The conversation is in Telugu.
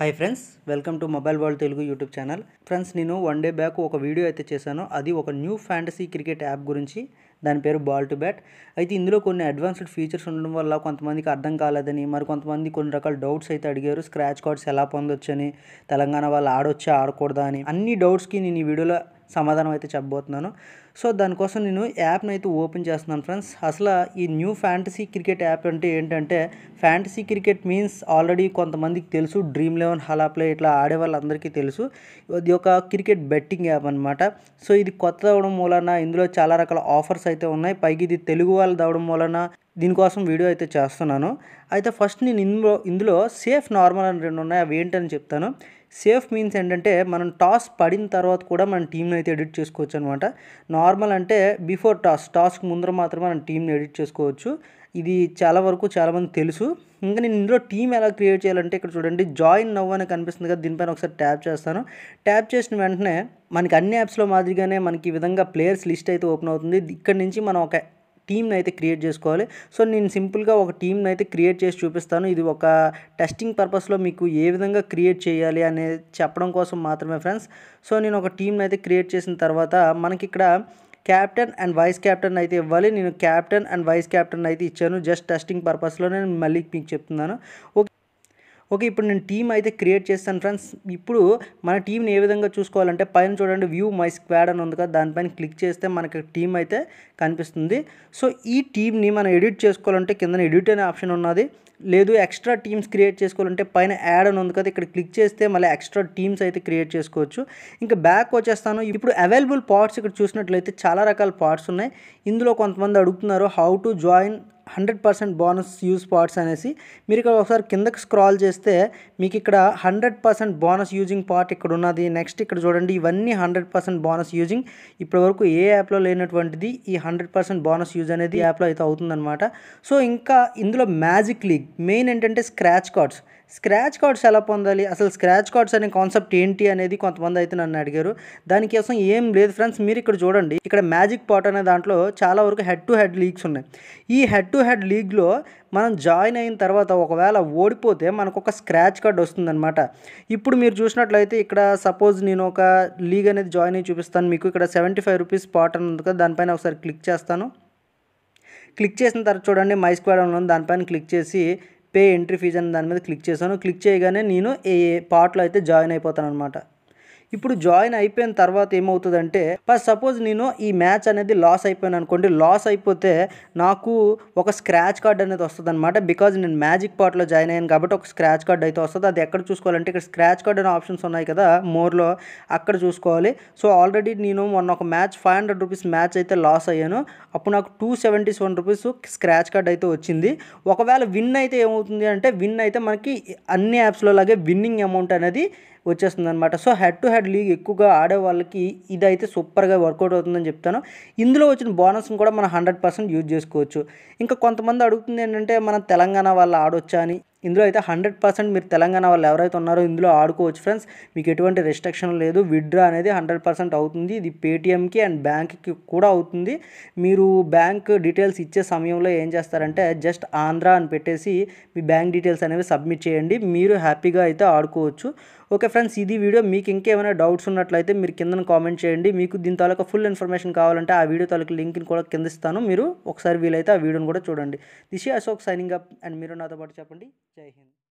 hi friends welcome to mobile world Telugu YouTube channel friends నేను వన్ డే బ్యాక్ ఒక వీడియో అయితే చేశాను అది ఒక న్యూ ఫ్యాంటసీ క్రికెట్ యాప్ గురించి దాని పేరు బాల్ టు బ్యాట్ అయితే ఇందులో కొన్ని అడ్వాన్స్డ్ ఫీచర్స్ ఉండడం వల్ల కొంతమందికి అర్థం కాలేదని మరి కొంతమంది కొన్ని రకాల డౌట్స్ అయితే అడిగారు స్క్రాచ్ కార్డ్స్ ఎలా పొందొచ్చని తెలంగాణ వాళ్ళు ఆడొచ్చా ఆడకూడదా అని అన్ని డౌట్స్కి నేను ఈ వీడియోలో సమాధానం అయితే చెప్పబోతున్నాను సో దానికోసం నేను యాప్ని అయితే ఓపెన్ చేస్తున్నాను ఫ్రెండ్స్ అసలు ఈ న్యూ ఫ్యాంటసీ క్రికెట్ యాప్ అంటే ఏంటంటే ఫ్యాంటసీ క్రికెట్ మీన్స్ ఆల్రెడీ కొంతమందికి తెలుసు డ్రీమ్ లెవెన్ హలా ప్లే ఇట్లా ఆడే వాళ్ళందరికీ తెలుసు ఇది ఒక క్రికెట్ బెట్టింగ్ యాప్ అనమాట సో ఇది కొత్త అవడం మూలన ఇందులో చాలా రకాల ఆఫర్స్ అయితే ఉన్నాయి పైకి ఇది తెలుగు వాళ్ళు అవడం మూలన దీనికోసం వీడియో అయితే చేస్తున్నాను అయితే ఫస్ట్ నేను ఇందులో ఇందులో సేఫ్ నార్మల్ అని రెండు ఉన్నాయి అవి ఏంటని చెప్తాను సేఫ్ మీన్స్ ఏంటంటే మనం టాస్ పడిన తర్వాత కూడా మన టీంని అయితే ఎడిట్ చేసుకోవచ్చు అనమాట నార్మల్ అంటే బిఫోర్ టాస్ టాస్కి ముందర మాత్రమే మనం టీంని ఎడిట్ చేసుకోవచ్చు ఇది చాలా వరకు చాలామంది తెలుసు ఇంకా నేను ఇందులో టీం ఎలా క్రియేట్ చేయాలంటే ఇక్కడ చూడండి జాయిన్ నవ్వు అని కనిపిస్తుంది కదా దీనిపైన ఒకసారి ట్యాప్ చేస్తాను ట్యాప్ చేసిన వెంటనే మనకి అన్ని యాప్స్లో మాదిరిగానే మనకి ఈ విధంగా ప్లేయర్స్ లిస్ట్ అయితే ఓపెన్ అవుతుంది ఇక్కడ నుంచి మనం ఒక టీమ్ని అయితే క్రియేట్ చేసుకోవాలి సో నేను సింపుల్గా ఒక టీంని అయితే క్రియేట్ చేసి చూపిస్తాను ఇది ఒక టెస్టింగ్ పర్పస్లో మీకు ఏ విధంగా క్రియేట్ చేయాలి అనేది చెప్పడం కోసం మాత్రమే ఫ్రెండ్స్ సో నేను ఒక టీంని అయితే క్రియేట్ చేసిన తర్వాత మనకి ఇక్కడ క్యాప్టెన్ అండ్ వైస్ క్యాప్టెన్ అయితే ఇవ్వాలి నేను క్యాప్టెన్ అండ్ వైస్ క్యాప్టెన్ అయితే ఇచ్చాను జస్ట్ టెస్టింగ్ పర్పస్లో నేను మళ్ళీ మీకు చెప్తున్నాను ఓకే ఓకే ఇప్పుడు నేను టీం అయితే క్రియేట్ చేస్తాను ఫ్రెండ్స్ ఇప్పుడు మన టీంని ఏ విధంగా చూసుకోవాలంటే పైన చూడండి వ్యూ మై స్క్వాడ్ అని ఉంది కదా దానిపైన క్లిక్ చేస్తే మనకి టీం అయితే కనిపిస్తుంది సో ఈ టీంని మనం ఎడిట్ చేసుకోవాలంటే కింద ఎడిట్ అనే ఆప్షన్ ఉన్నది లేదు ఎక్స్ట్రా టీమ్స్ క్రియేట్ చేసుకోవాలంటే పైన యాడ్ అని ఉంది కదా ఇక్కడ క్లిక్ చేస్తే మళ్ళీ ఎక్స్ట్రా టీమ్స్ అయితే క్రియేట్ చేసుకోవచ్చు ఇంకా బ్యాక్ వచ్చేస్తాను ఇప్పుడు అవైలబుల్ పార్ట్స్ ఇక్కడ చూసినట్లయితే చాలా రకాల పార్ట్స్ ఉన్నాయి ఇందులో కొంతమంది అడుగుతున్నారు how to join hundred percent bonus use parts అనేసి మీరు ఇక్కడ ఒకసారి కిందకి స్క్రాల్ చేస్తే మీకు ఇక్కడ hundred percent bonus using part ఇక్కడ ఉన్నది నెక్స్ట్ ఇక్కడ చూడండి ఇవన్నీ హండ్రెడ్ పర్సెంట్ బోనస్ యూజింగ్ ఇప్పటివరకు ఏ యాప్లో లేనటువంటిది ఈ హండ్రెడ్ పర్సెంట్ బోనస్ యూజ్ అనేది యాప్లో అయితే అవుతుందన్నమాట సో ఇంకా ఇందులో మ్యాజిక్ లీగ్ మెయిన్ ఏంటంటే స్క్రాచ్ కార్డ్స్ స్క్రాచ్ కార్డ్స్ ఎలా పొందాలి అసలు స్క్రాచ్ కార్డ్స్ అనే కాన్సెప్ట్ ఏంటి అనేది కొంతమంది అయితే నన్ను అడిగారు దానికోసం ఏం లేదు ఫ్రెండ్స్ మీరు ఇక్కడ చూడండి ఇక్కడ మ్యాజిక్ పాట్ అనే దాంట్లో చాలా వరకు హెడ్ టు హెడ్ లీగ్స్ ఉన్నాయి ఈ హెడ్ టు హెడ్ లీగ్లో మనం జాయిన్ అయిన తర్వాత ఒకవేళ ఓడిపోతే మనకు ఒక స్క్రాచ్ కార్డ్ వస్తుందన్నమాట ఇప్పుడు మీరు చూసినట్లయితే ఇక్కడ సపోజ్ నేను ఒక లీగ్ అనేది జాయిన్ అయ్యి చూపిస్తాను మీకు ఇక్కడ సెవెంటీ ఫైవ్ రూపీస్ పాట్ అని ఉంది కదా దానిపైన ఒకసారి క్లిక్ చేస్తాను క్లిక్ చేసిన తర్వాత చూడండి మై స్క్వాడ్ అని ఉంది దానిపైన క్లిక్ చేసి పే ఎంట్రీ ఫీజ్ అని దాని మీద క్లిక్ చేశాను క్లిక్ చేయగానే నేను ఏ పార్ట్లో అయితే జాయిన్ అయిపోతాను అనమాట ఇప్పుడు జాయిన్ అయిపోయిన తర్వాత ఏమవుతుందంటే ఫస్ట్ సపోజ్ నేను ఈ మ్యాచ్ అనేది లాస్ అయిపోయాను అనుకోండి లాస్ అయిపోతే నాకు ఒక స్క్రాచ్ కార్డ్ అనేది వస్తుంది అనమాట బికాజ్ నేను మ్యాజిక్ పార్ట్లో జాయిన్ అయ్యాను కాబట్టి ఒక స్క్రాచ్ కార్డ్ అయితే వస్తుంది అది ఎక్కడ చూసుకోవాలంటే ఇక్కడ స్క్రాచ్ కార్డ్ అనే ఆప్షన్స్ ఉన్నాయి కదా మోర్లో అక్కడ చూసుకోవాలి సో ఆల్రెడీ నేను మొన్న ఒక match five hundred rupees match అయితే లాస్ అయ్యాను అప్పుడు నాకు two seventy seven rupees scratch card అయితే వచ్చింది ఒకవేళ విన్ అయితే ఏమవుతుంది అంటే విన్ అయితే మనకి అన్ని యాప్స్లో లాగే విన్నింగ్ అమౌంట్ అనేది వచ్చేస్తుంది అనమాట so head to head league ఎక్కువగా ఆడే వాళ్ళకి ఇదైతే సూపర్గా వర్కౌట్ అవుతుందని చెప్తాను ఇందులో వచ్చిన బోనస్ని కూడా మనం హండ్రెడ్ పర్సెంట్ యూజ్ చేసుకోవచ్చు ఇంకా కొంతమంది అడుగుతుంది ఏంటంటే మనం తెలంగాణ వాళ్ళు ఆడొచ్చా అని ఇందులో అయితే హండ్రెడ్ పర్సెంట్ మీరు తెలంగాణ వాళ్ళు ఎవరైతే ఉన్నారో ఇందులో ఆడుకోవచ్చు ఫ్రెండ్స్ మీకు ఎటువంటి రెస్ట్రిక్షన్ లేదు విత్డ్రా అనేది హండ్రెడ్ పర్సెంట్ అవుతుంది ఇది పేటిఎంకి అండ్ బ్యాంక్కి కూడా అవుతుంది మీరు బ్యాంక్ డీటెయిల్స్ ఇచ్చే సమయంలో ఏం చేస్తారంటే జస్ట్ ఆంధ్ర అని పెట్టేసి మీ బ్యాంక్ డీటెయిల్స్ అనేవి సబ్మిట్ చేయండి మీరు హ్యాపీగా అయితే ఆడుకోవచ్చు ఓకే ఫ్రెండ్స్ ఇది వీడియో మీకు ఇంకేమైనా డౌట్స్ ఉన్నట్లయితే మీరు కింద కామెంట్ చేయండి మీకు దీని తాలూకా ఫుల్ ఇన్ఫర్మేషన్ కావాలంటే ఆ వీడియో తాలూకా లింక్ని కూడా కింద ఇస్తాను మీరు ఒకసారి వీలైతే ఆ వీడియోని కూడా చూడండి Disha Ashok signing up and మీరు నాతో పాటు చెప్పండి జై హింద్